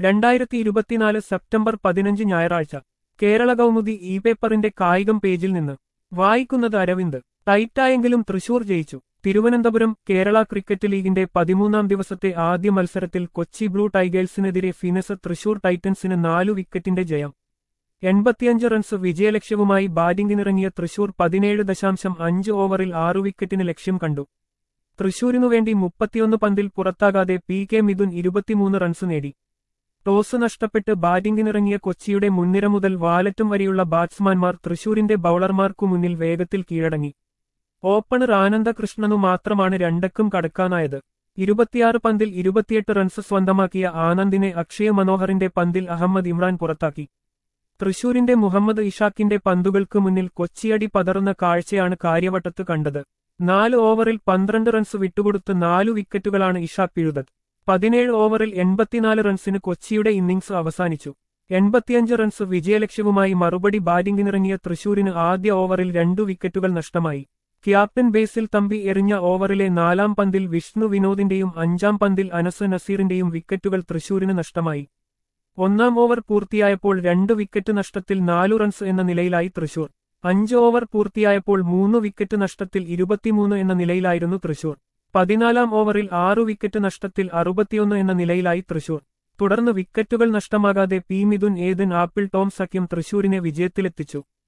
രണ്ടായിരത്തി ഇരുപത്തിനാല് സെപ്റ്റംബർ പതിനഞ്ച് ഞായറാഴ്ച കേരള കൗമുദി ഇ പേപ്പറിന്റെ കായികം പേജിൽ നിന്ന് വായിക്കുന്നത് അരവിന്ദ് ടൈറ്റായെങ്കിലും തൃശൂർ ജയിച്ചു തിരുവനന്തപുരം കേരള ക്രിക്കറ്റ് ലീഗിന്റെ പതിമൂന്നാം ദിവസത്തെ ആദ്യ മത്സരത്തിൽ കൊച്ചി ബ്ലൂ ടൈഗേഴ്സിനെതിരെ ഫിനസ് തൃശൂർ ടൈറ്റൻസിന് നാലു വിക്കറ്റിന്റെ ജയം എൺപത്തിയഞ്ച് റൺസ് വിജയലക്ഷ്യവുമായി ബാറ്റിംഗിനിറങ്ങിയ തൃശൂർ പതിനേഴ് ദശാംശം അഞ്ച് ഓവറിൽ ആറു വിക്കറ്റിന് ലക്ഷ്യം കണ്ടു തൃശൂരിനു വേണ്ടി മുപ്പത്തിയൊന്ന് പന്തിൽ പുറത്താകാതെ പി കെ മിഥുൻ ഇരുപത്തിമൂന്ന് റൺസ് നേടി ടോസ് നഷ്ടപ്പെട്ട് ബാറ്റിംഗിനിറങ്ങിയ കൊച്ചിയുടെ മുൻനിര മുതൽ വാലറ്റും വരെയുള്ള ബാറ്റ്സ്മാൻമാർ തൃശൂരിന്റെ ബൌളർമാർക്കു മുന്നിൽ വേഗത്തിൽ കീഴടങ്ങി ഓപ്പണർ ആനന്ദകൃഷ്ണനു മാത്രമാണ് രണ്ടക്കും കടക്കാനായത് ഇരുപത്തിയാറ് പന്തിൽ ഇരുപത്തിയെട്ട് റൺസ് സ്വന്തമാക്കിയ ആനന്ദിനെ അക്ഷയ മനോഹറിന്റെ പന്തിൽ അഹമ്മദ് ഇമ്രാൻ പുറത്താക്കി തൃശൂരിന്റെ മുഹമ്മദ് ഇഷാക്കിന്റെ പന്തുകൾക്ക് മുന്നിൽ കൊച്ചിയടി പതറുന്ന കാഴ്ചയാണ് കാര്യവട്ടത്ത് കണ്ടത് നാല് ഓവറിൽ പന്ത്രണ്ട് റൺസ് വിട്ടുകൊടുത്ത് നാലു വിക്കറ്റുകളാണ് ഇഷാക്ക് പിഴുതത് പതിനേഴ് ഓവറിൽ എൺപത്തിനാല് റൺസിന് കൊച്ചിയുടെ ഇന്നിംഗ്സ് അവസാനിച്ചു എൺപത്തിയഞ്ച് റൺസ് വിജയലക്ഷ്യവുമായി മറുപടി ബാറ്റിംഗിനിറങ്ങിയ തൃശൂരിന് ആദ്യ ഓവറിൽ രണ്ടു വിക്കറ്റുകൾ നഷ്ടമായി ക്യാപ്റ്റൻ ബേസിൽ തമ്പി എറിഞ്ഞ ഓവറിലെ നാലാം പന്തിൽ വിഷ്ണു വിനോദിന്റെയും അഞ്ചാം പന്തിൽ അനസ് നസീറിന്റെയും വിക്കറ്റുകൾ തൃശൂരിന് നഷ്ടമായി ഒന്നാം ഓവർ പൂർത്തിയായപ്പോൾ രണ്ട് വിക്കറ്റ് നഷ്ടത്തിൽ നാലു റൺസ് എന്ന നിലയിലായി തൃശൂർ അഞ്ച് ഓവർ പൂർത്തിയായപ്പോൾ മൂന്ന് വിക്കറ്റ് നഷ്ടത്തിൽ ഇരുപത്തിമൂന്ന് എന്ന നിലയിലായിരുന്നു തൃശൂർ പതിനാലാം ഓവറിൽ ആറു വിക്കറ്റ് നഷ്ടത്തിൽ അറുപത്തിയൊന്ന് എന്ന നിലയിലായി തൃശൂർ തുടർന്ന് വിക്കറ്റുകൾ നഷ്ടമാകാതെ പി മിഥുൻ ഏതൻ ആപ്പിൾ ടോം സഖ്യം തൃശൂരിനെ വിജയത്തിലെത്തിച്ചു